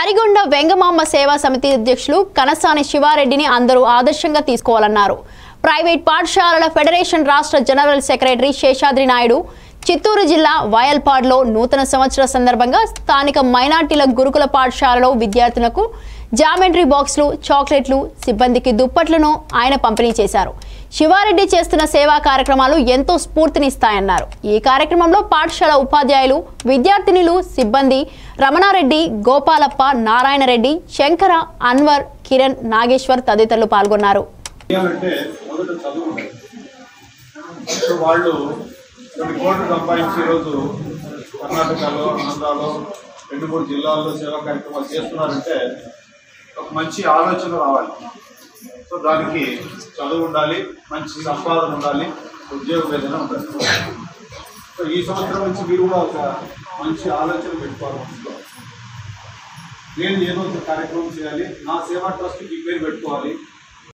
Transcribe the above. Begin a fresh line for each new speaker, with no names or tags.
తరిగొండ వెంగమాంబ సేవా సమితి అధ్యక్షులు కనసాని శివారెడ్డిని అందరూ ఆదర్శంగా తీసుకోవాలన్నారు ప్రైవేట్ పాఠశాలల ఫెడరేషన్ రాష్ట్ర జనరల్ సెక్రటరీ శేషాద్రి నాయుడు చిత్తూరు జిల్లా వాయల్పాడ్లో నూతన సంవత్సర సందర్భంగా స్థానిక మైనార్టీల గురుకుల పాఠశాలలో విద్యార్థులకు జామెంట్రీ బాక్సులు చాక్లెట్లు సిబ్బందికి దుప్పట్లను ఆయన పంపిణీ చేశారు శివారెడ్డి చేస్తున్న సేవా కార్యక్రమాలు ఎంతో స్ఫూర్తినిస్తాయన్నారు ఈ కార్యక్రమంలో పాఠశాల ఉపాధ్యాయులు విద్యార్థినులు సిబ్బంది రమణారెడ్డి గోపాలప్ప నారాయణరెడ్డి శంకర అన్వర్ కిరణ్ నాగేశ్వర్ తదితరులు పాల్గొన్నారు
చేయాలంటే మొదట చదువు ఉండాలి. సో వాళ్ళు కొన్ని కోట్లు సంపాదించి ఈరోజు కర్ణాటకలో ఆంధ్రాలో రెండు మూడు జిల్లాల్లో సేవా కార్యక్రమాలు చేస్తున్నారంటే ఒక మంచి ఆలోచన రావాలి సో దానికి చదువు ఉండాలి మంచి సంపాదన ఉండాలి ఉద్యోగ వేదన ఉండాలి సో ఈ సంవత్సరం నుంచి మీరు కూడా ఒక మంచి ఆలోచన పెట్టుకోవాలి మనసులో. నేను ఏదో ఒక కార్యక్రమం చేయాలి నా సేవా ట్రస్ట్కి ఈ పేరు పెట్టుకోవాలి